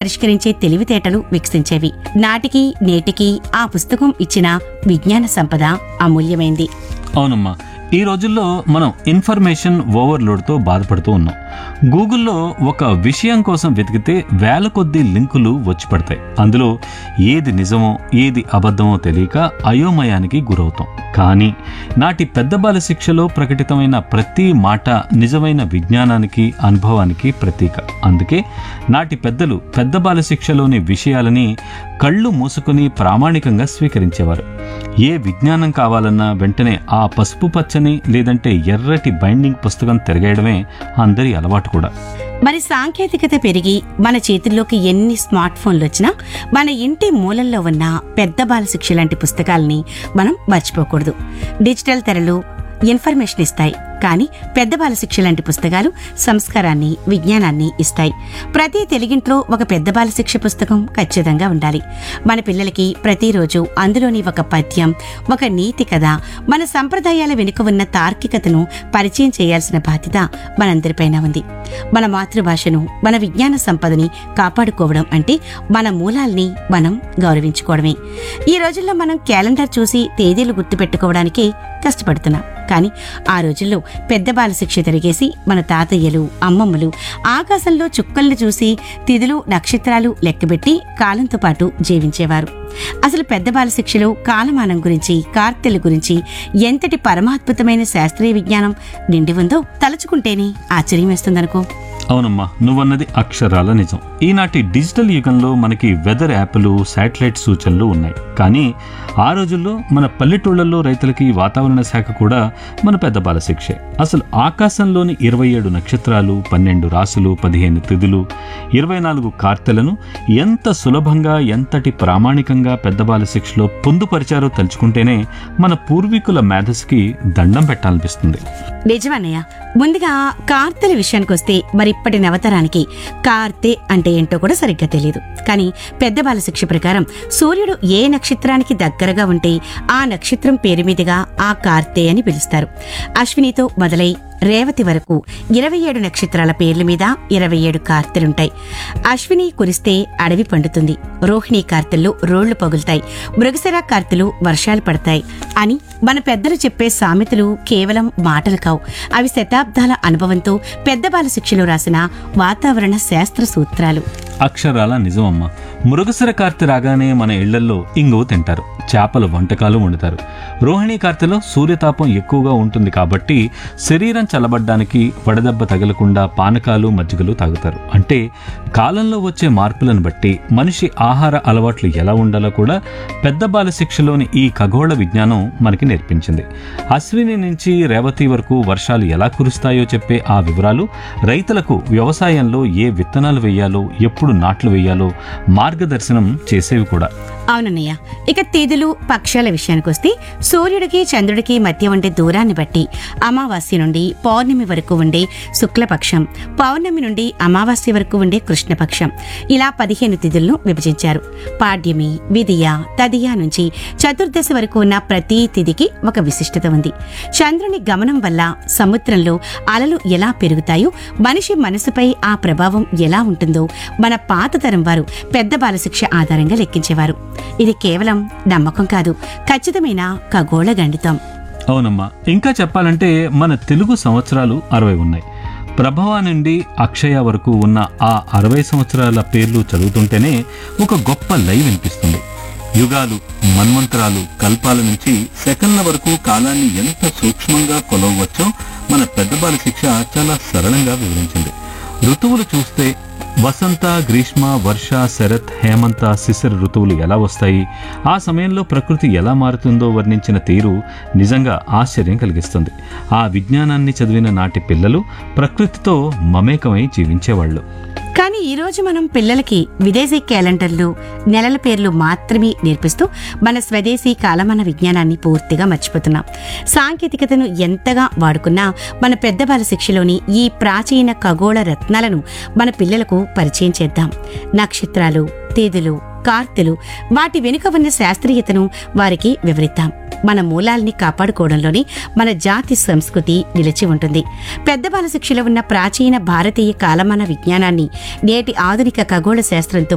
పరిష్కరించే తెలివితేటలు వికసించేవి నాటికి నేటికి ఆ పుస్తకం ఇచ్చిన విజ్ఞాన సంపద అమూల్యమైంది అవునమ్మా ఈ రోజుల్లో మనం ఇన్ఫర్మేషన్ ఓవర్లోడ్తో బాధపడుతూ ఉన్నాం గూగుల్లో ఒక విషయం కోసం వెతికితే వేల కొద్ది లింకులు వచ్చి పడతాయి అందులో ఏది నిజమో ఏది అబద్ధమో తెలియక అయోమయానికి గురవుతాం కానీ నాటి పెద్ద బాల శిక్షలో ప్రకటితమైన ప్రతి మాట నిజమైన విజ్ఞానానికి అనుభవానికి ప్రతీక అందుకే నాటి పెద్దలు పెద్ద బాల శిక్షలోని విషయాలని కళ్ళు మూసుకుని ప్రామాణికంగా స్వీకరించేవారు ఏ విజ్ఞానం కావాలన్నా వెంటనే ఆ పసుపు పచ్చని లేదంటే ఎర్రటి బైండింగ్ పుస్తకం తిరగేయడమే అందరి అలవాటు కూడా మరి సాంకేతికత పెరిగి మన చేతుల్లోకి ఎన్ని స్మార్ట్ ఫోన్లు వచ్చినా మన ఇంటి మూలల్లో ఉన్న పెద్ద బాల శిక్ష లాంటి పుస్తకాలని మనం మర్చిపోకూడదు డిజిటల్ తెరలు ఇన్ఫర్మేషన్ ఇస్తాయి కానీ పెద్ద బాల శిక్ష లాంటి పుస్తకాలు సంస్కారాన్ని విజ్ఞానాన్ని ఇస్తాయి ప్రతి తెలుగింట్లో ఒక పెద్ద బాల శిక్ష పుస్తకం ఖచ్చితంగా ఉండాలి మన పిల్లలకి ప్రతిరోజు అందులోని ఒక పద్యం ఒక నీతి కథ మన సంప్రదాయాల వెనుక ఉన్న తార్కికతను పరిచయం చేయాల్సిన బాధ్యత మనందరిపైన ఉంది మన మాతృభాషను మన విజ్ఞాన సంపదని కాపాడుకోవడం అంటే మన మూలాల్ని మనం గౌరవించుకోవడమే ఈ రోజుల్లో మనం క్యాలెండర్ చూసి తేదీలు గుర్తుపెట్టుకోవడానికి కష్టపడుతున్నాం కానీ ఆ రోజుల్లో పెద్ద బాల శిక్ష తిరిగేసి మన తాతయ్యలు అమ్మమ్మలు ఆకాశంలో చుక్కల్ని చూసి తిథులు నక్షత్రాలు లెక్కబెట్టి కాలంతో పాటు జీవించేవారు అసలు పెద్ద బాల శిక్షలో కాలమానం గురించి కార్తెల గురించి ఎంతటి పరమాద్భుతమైన శాస్త్రీయ విజ్ఞానం నిండి ఉందో తలుచుకుంటేనే ఆశ్చర్యం వేస్తుందనుకో అవునమ్మా నువ్వన్నది అక్షరాల నిజం ఈనాటి డిజిటల్ యుగంలో మనకి వెదర్ యాప్లు శాటిలైట్ సూచనలు ఉన్నాయి కానీ ఆ రోజుల్లో మన పల్లెటూళ్ళల్లో రైతులకి వాతావరణ శాఖ కూడా మన పెద్ద బాల శిక్షే అసలు ఆకాశంలోని ఇరవై ఏడు నక్షత్రాలు పన్నెండు రాసులు పదిహేను తిథులు ఇరవై నాలుగు కార్తెలను ఎంత సులభంగా ఎంతటి ప్రామాణికంగా పెద్ద బాల శిక్షలో పొందుపరిచారో తలుచుకుంటేనే మన పూర్వీకుల మేధస్సుకి దండం పెట్టాలనిపిస్తుంది నిజమన్నయ్య ముందుగా కార్తెల విషయానికి వస్తే మరిప్పటి నవతరానికి కార్తె అంటే ఏంటో కూడా సరిగ్గా తెలియదు కానీ పెద్ద బాల శిక్ష ప్రకారం సూర్యుడు ఏ నక్షత్రానికి దగ్గరగా ఉంటే ఆ నక్షత్రం పేరు మీదుగా ఆ కార్తె అని పిలుస్తారు అశ్వినితో మొదలై రేవతి వరకు ఇరవై ఏడు నక్షత్రాల పేర్ల మీద ఇరవై ఏడు కార్తెలుంటాయి అశ్విని కురిస్తే అడవి పండుతుంది రోహిణి కార్తెల్లో రోళ్లు పగులుతాయి మృగశిర కార్తెలు వర్షాలు పడతాయి అని మన పెద్దలు చెప్పే సామెతలు కేవలం మాటలు కావు అవి శతాబ్దాల అనుభవంతో పెద్ద బాల శిక్షలో రాసిన వాతావరణ శాస్త్ర సూత్రాలు అక్షరాల నిజమమ్మ మృగశిర కార్తె రాగానే మన ఇళ్లల్లో ఇంగువ తింటారు చేపల వంటకాలు వండుతారు రోహిణీ కార్తెలో సూర్యతాపం ఎక్కువగా ఉంటుంది కాబట్టి శరీరం చల్లబడ్డానికి వడదెబ్బ తగలకుండా పానకాలు మజ్జిగలు తాగుతారు అంటే కాలంలో వచ్చే మార్పులను బట్టి మనిషి ఆహార అలవాట్లు ఎలా ఉండాలో కూడా పెద్ద బాల శిక్షలోని ఈ ఖగోళ విజ్ఞానం మనకి నేర్పించింది అశ్విని నుంచి రేవతి వరకు వర్షాలు ఎలా కురుస్తాయో చెప్పే ఆ వివరాలు రైతులకు వ్యవసాయంలో ఏ విత్తనాలు వేయాలో ఎప్పుడు నాట్లు వేయాలో మార్గదర్శనం చేసేవి కూడా అవునన్నయ్య ఇక తేదీలు పక్షాల విషయానికి వస్తే సూర్యుడికి చంద్రుడికి మధ్య ఉండే దూరాన్ని బట్టి అమావాస్య నుండి పౌర్ణమి వరకు ఉండే శుక్లపక్షం పౌర్ణమి నుండి అమావాస్య వరకు ఉండే కృష్ణపక్షం ఇలా పదిహేను తిథులను విభజించారు పాడ్యమి విధియ తదియ నుంచి చతుర్దశి వరకు ఉన్న ప్రతి తిథికి ఒక విశిష్టత ఉంది చంద్రుని గమనం వల్ల సముద్రంలో అలలు ఎలా పెరుగుతాయో మనిషి మనసుపై ఆ ప్రభావం ఎలా ఉంటుందో మన పాత తరం వారు పెద్ద బాలశిక్ష ఆధారంగా లెక్కించేవారు ఇది కేవలం నమ్మకం కాదు ఖచ్చితమైన ఖగోళ గణితం అవునమ్మా ఇంకా చెప్పాలంటే మన తెలుగు సంవత్సరాలు అరవై ఉన్నాయి ప్రభవ నుండి అక్షయ వరకు ఉన్న ఆ అరవై సంవత్సరాల పేర్లు చదువుతుంటేనే ఒక గొప్ప లైవ్ వినిపిస్తుంది యుగాలు మన్వంతరాలు కల్పాల నుంచి సెకండ్ల వరకు కాలాన్ని ఎంత సూక్ష్మంగా కొలవవచ్చో మన పెద్దబాల శిక్ష చాలా సరళంగా వివరించింది ఋతువులు చూస్తే వసంత గ్రీష్మ వర్ష శరత్ హేమంత శిశిర ఋతువులు ఎలా వస్తాయి ఆ సమయంలో ప్రకృతి ఎలా మారుతుందో వర్ణించిన తీరు నిజంగా ఆశ్చర్యం కలిగిస్తుంది ఆ విజ్ఞానాన్ని చదివిన నాటి పిల్లలు ప్రకృతితో మమేకమై జీవించేవాళ్ళు కానీ ఈ రోజు మనం పిల్లలకి విదేశీ క్యాలెండర్లు నెలల పేర్లు మాత్రమే నేర్పిస్తూ మన స్వదేశీ కాలమాన విజ్ఞానాన్ని పూర్తిగా మర్చిపోతున్నాం సాంకేతికతను ఎంతగా వాడుకున్నా మన పెద్ద బాల శిక్షలోని ఈ ప్రాచీన ఖగోళ రత్నాలను మన పిల్లలకు పరిచయం చేద్దాం నక్షత్రాలు తేదీలు కార్తెలు వాటి వెనుక ఉన్న శాస్త్రీయతను వారికి వివరిద్దాం మన మూలాల్ని కాపాడుకోవడంలోనే మన జాతి సంస్కృతి నిలిచి ఉంటుంది పెద్ద బాల శిక్షలో ఉన్న ప్రాచీన భారతీయ కాలమాన విజ్ఞానాన్ని నేటి ఆధునిక ఖగోళ శాస్త్రంతో